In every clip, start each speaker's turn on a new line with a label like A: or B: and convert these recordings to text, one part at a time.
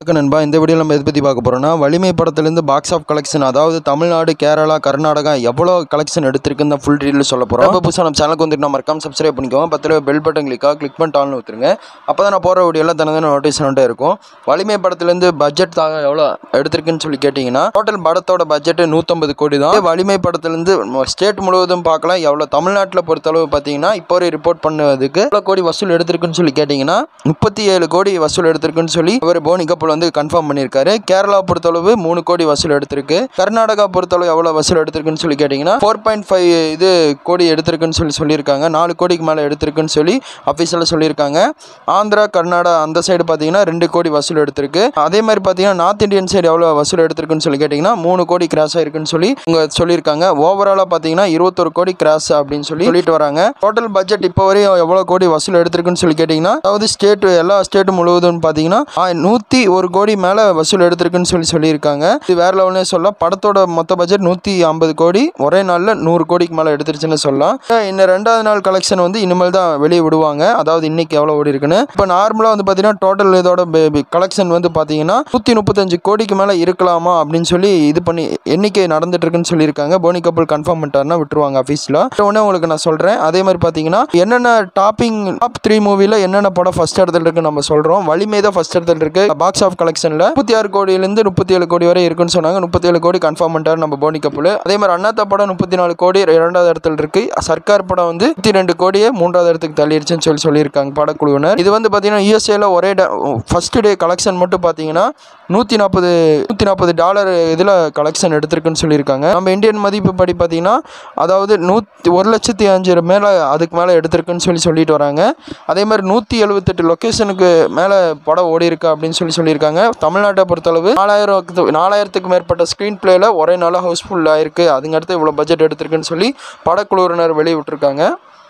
A: வணக்கம் நண்பா இந்த வீடியோவில் நம்ம எதை பற்றி பார்க்க போகிறோம்னா வலிமை படத்துலேருந்து பாக்ஸ் ஆஃப் கலெக்ஷன் அதாவது தமிழ்நாடு கேரளா கர்நாடகா எவ்வளோ கலெக்ஷன் எடுத்திருக்குன்னு தான் ஃபுல் டீட்டெயில் சொல்ல போகிறோம் இப்போ புதுசாக நம்ம சேனலுக்கு வந்துட்டு மறக்காம சப்ஸ்கிரைப் பண்ணிக்கோங்க பத்து ரூபா பெல் பட்டன் கிளிக்காக கிளிக் பண்ணிட்டு ஆள்னு ஊற்றுருங்க அப்போ தான் நான் போகிற வீடியோலாம் தனதான நோட்டிஃபிகேஷன் வந்துட்டே இருக்கும் வலிமை படத்துலேருந்து பட்ஜெட் தாக எவ்வளோ எடுத்திருக்குன்னு சொல்லி கேட்டிங்கன்னா டோட்டல் படத்தோட பட்ஜெட் நூற்றம்பது கோடி தான் வலிமை படத்துலேருந்து ஸ்டேட் முழுவதும் பார்க்கலாம் எவ்வளோ தமிழ்நாட்டில் பொறுத்தளவு பார்த்தீங்கன்னா இப்போ ஒரு ரிப்போர்ட் பண்ணதுக்கு எவ்வளோ கோடி வசூல் எடுத்திருக்குன்னு சொல்லி கேட்டிங்கன்னா முப்பத்தி ஏழு கோடி வசூல் எடுத்திருக்குன்னு சொல்லி இவர் போனி கப்பல் வந்து கன்ஃபார்ம் பண்ணியிருக்காரு கேரளா பொறுத்தளவு மூணு கோடி வசூல் எடுத்திருக்கு கர்நாடகா பொறுத்தளவு எவ்வளோ வசூல் எடுத்திருக்குன்னு சொல்லி கேட்டிங்கன்னா ஃபோர் பாயிண்ட் ஃபைவ் இது கோடி எடுத்திருக்குன்னு சொல்லி சொல்லியிருக்காங்க நாலு கோடிக்கு மேலே எடுத்திருக்குன்னு சொல்லி அஃபீஷியலாக சொல்லியிருக்காங்க ஆந்திரா கர்நாடகா அந்த சைடு பார்த்தீங்கன்னா ரெண்டு கோடி வசூல் எடுத்திருக்கு அதே மாதிரி பார்த்தீங்கன்னா நார்த் இந்தியன் சைடு எவ்வளோ வசூல் எடுத்திருக்குன்னு சொல்லி கேட்டிங்கன்னா மூணு கோடி கிராஸ் ஆயிருக்குன்னு சொல்லி இவங்க சொல்லியிருக்காங்க ஓவராலாக பார்த்தீங்கன்னா இருபத்தொரு கோடி கிராஸ் அப்படின்னு சொல்லி சொல்லிட்டு வராங்க டோட்டல் பட்ஜெட் இப்போ வரையும் எவ்வளோ கோடி வசூல் எடுத்திருக்குன்னு சொல்லி கேட்டிங்கன்னா அதாவது ஸ்டேட் எல்லா ஸ்டேட் முழுவதும் பார்த்தீங்கன்னா நூற்றி ஒரு கோடி மேலே வசூல் எடுத்திருக்குன்னு சொல்லி சொல்லியிருக்காங்க இது வேற லெவல்னே சொல்லலாம் படத்தோட மொத்த பட்ஜெட் நூற்றி ஐம்பது கோடி ஒரே நாளில் நூறு கோடிக்கு மேலே எடுத்துருச்சுன்னு சொல்லலாம் இன்னும் ரெண்டாவது நாள் கலெக்ஷன் வந்து இனிமேல் தான் வெளியே விடுவாங்க அதாவது இன்னைக்கு எவ்வளோ ஓடி இருக்குன்னு இப்போ நார்மலாக வந்து பார்த்தீங்கன்னா டோட்டல் இதோட கலெக்ஷன் வந்து பார்த்தீங்கன்னா நூற்றி முப்பத்தஞ்சு கோடிக்கு மேலே இருக்கலாமா அப்படின்னு சொல்லி இது பண்ணி எண்ணிக்கை நடந்துட்டு இருக்குன்னு சொல்லியிருக்காங்க போனி கப்பல் கன்ஃபார்ம் பண்ணிட்டாருன்னா விட்டுருவாங்க ஆஃபீஸில் உடனே உங்களுக்கு நான் சொல்கிறேன் அதே மாதிரி பார்த்தீங்கன்னா என்னென்ன டாப்பிங் டாப் த்ரீ மூவியில் என்னென்ன படம் ஃபர்ஸ்ட் இடத்துல இருக்குன்னு நம்ம சொல்கிறோம் வலிமை தான் ஃபர்ஸ்ட் இடத்துல இருக்கு பாக்ஸ் ஆஃப் கலெக்ஷனில் முப்பத்தி ஆறு கோடியிலேருந்து முப்பத்தி ஏழு கோடி வரை இருக்குன்னு சொன்னாங்க முப்பத்தி ஏழு கோடி கன்ஃபார்ம் பண்ணிட்டார் நம்ம போனி கப்பல் அதே மாதிரி அண்ணாத்த படம் முப்பத்தி நாலு கோடி இரண்டாவது இடத்துல இருக்கு சர்க்கார் படம் வந்து முப்பத்தி ரெண்டு கோடியே மூன்றாவது இடத்துக்கு தள்ளிடுச்சுன்னு சொல்லி சொல்லியிருக்காங்க படக்குழுவினர் இது வந்து பார்த்தீங்கன்னா யூஎஸ்ஏல ஒரே ஃபர்ஸ்ட் டே கலெக்ஷன் மட்டும் பார்த்தீங்கன்னா நூற்றி நாற்பது நூற்றி நாற்பது டாலர் இதில் கலெக்ஷன் எடுத்திருக்குன்னு சொல்லியிருக்காங்க நம்ம இந்தியன் மதிப்பு படி பார்த்தீங்கன்னா அதாவது நூற்றி ஒரு லட்சத்தி அஞ்சு மேலே அதுக்கு மேலே எடுத்திருக்குன்னு சொல்லி சொல்லிட்டு வராங்க அதே மாதிரி நூற்றி எழுபத்தெட்டு லொக்கேஷனுக்கு மேலே படம் ஓடி இருக்கு அப்படின்னு சொல்லி சொல்லியிருக்காங்க தமிழ்நாட்டை பொறுத்தளவு நாலாயிரம் நாலாயிரத்துக்கு மேற்பட்ட ஸ்க்ரீன் பிளேயில் ஒரே நாளாக ஹவுஸ்ஃபுல் ஆயிருக்கு அதுங்க அடுத்து இவ்வளோ பட்ஜெட் எடுத்திருக்குன்னு சொல்லி படக்குழுவினர் வெளியிட்டிருக்காங்க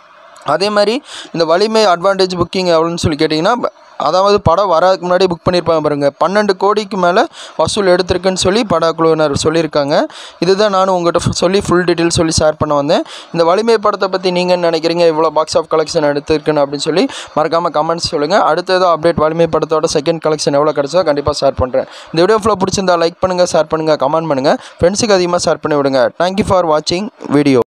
A: அதே மாதிரி இந்த வலிமை அட்வான்டேஜ் புக்கிங் எவ்வளோன்னு சொல்லி கேட்டிங்கன்னா அதாவது படம் வரதுக்கு முன்னாடி புக் பண்ணியிருப்பாங்க பாருங்கள் பன்னெண்டு கோடிக்கு மேலே வசூல் எடுத்திருக்குன்னு சொல்லி படக்குழுவினர் சொல்லியிருக்காங்க இதுதான் நானும் உங்கள்கிட்ட சொல்லி ஃபுல் டீட்டெயில் சொல்லி ஷேர் பண்ண வந்தேன் இந்த வலிமை படத்தை பற்றி நீங்கள் என்ன நினைக்கிறீங்க இவ்வளோ பாக்ஸ் ஆஃப் கலெக்ஷன் எடுத்திருக்குன்னு அப்படின்னு சொல்லி மறக்காமல் கமெண்ட்ஸ் சொல்லுங்கள் அடுத்தது அப்டேட் வலிமை படத்தோட செகண்ட் கலெக்ஷன் எவ்வளோ கிடச்சோ கண்டிப்பாக ஷேர் பண்ணுறேன் இந்த வீடியோ ஃபுல்லாக பிடிச்சிருந்தா லைக் பண்ணுங்கள் ஷேர் பண்ணுங்கள் கமெண்ட் பண்ணுங்கள் ஃப்ரெண்ட்ஸுக்கு அதிகமாக ஷேர் பண்ணி விடுங்க தேங்க்யூ ஃபார் வாட்சிங் வீடியோ